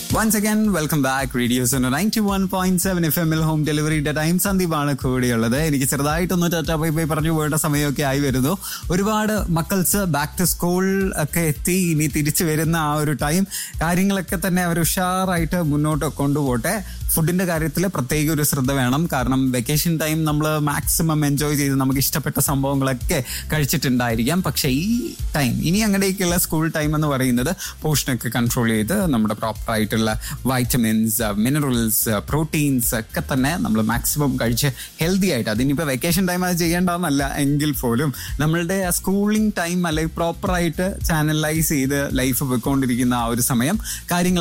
once again welcome back radios ninety one point seven F എമ്മിൽ home ഡെലിവറിയുടെ time സന്ദീപാണ് കൂടിയുള്ളത് എനിക്ക് ചെറുതായിട്ടൊന്ന് ടാറ്റാ ബൈ ബൈ പറഞ്ഞു പോയേണ്ട സമയമൊക്കെ ആയി വരുന്നു ഒരുപാട് മക്കൾസ് ബാക്ക് ടു സ്കൂൾ ഒക്കെ എത്തി ഇനി തിരിച്ചു വരുന്ന ആ ഒരു ടൈം കാര്യങ്ങളൊക്കെ തന്നെ അവർ ഉഷാറായിട്ട് മുന്നോട്ട് കൊണ്ടുപോട്ടെ ഫുഡിന്റെ കാര്യത്തിൽ പ്രത്യേക ഒരു ശ്രദ്ധ വേണം കാരണം വെക്കേഷൻ ടൈം നമ്മൾ മാക്സിമം എൻജോയ് ചെയ്ത് നമുക്ക് ഇഷ്ടപ്പെട്ട സംഭവങ്ങളൊക്കെ കഴിച്ചിട്ടുണ്ടായിരിക്കാം പക്ഷേ ഈ ടൈം ഇനി അങ്ങനെയൊക്കെയുള്ള സ്കൂൾ ടൈം എന്ന് പറയുന്നത് പോർഷനൊക്കെ കൺട്രോൾ ചെയ്ത് നമ്മുടെ പ്രോപ്പർ ആയിട്ടുള്ള വൈറ്റമിൻസ് മിനറൽസ് പ്രോട്ടീൻസ് ഒക്കെ തന്നെ നമ്മൾ മാക്സിമം കഴിച്ച് ഹെൽത്തി ആയിട്ട് അതിനിപ്പോൾ വെക്കേഷൻ ടൈം അത് ചെയ്യേണ്ടതെന്നല്ല എങ്കിൽ പോലും നമ്മളുടെ സ്കൂളിംഗ് ടൈം അല്ലെങ്കിൽ പ്രോപ്പറായിട്ട് ചാനലൈസ് ചെയ്ത് ലൈഫ് പോയിക്കൊണ്ടിരിക്കുന്ന ആ ഒരു സമയം കാര്യങ്ങൾ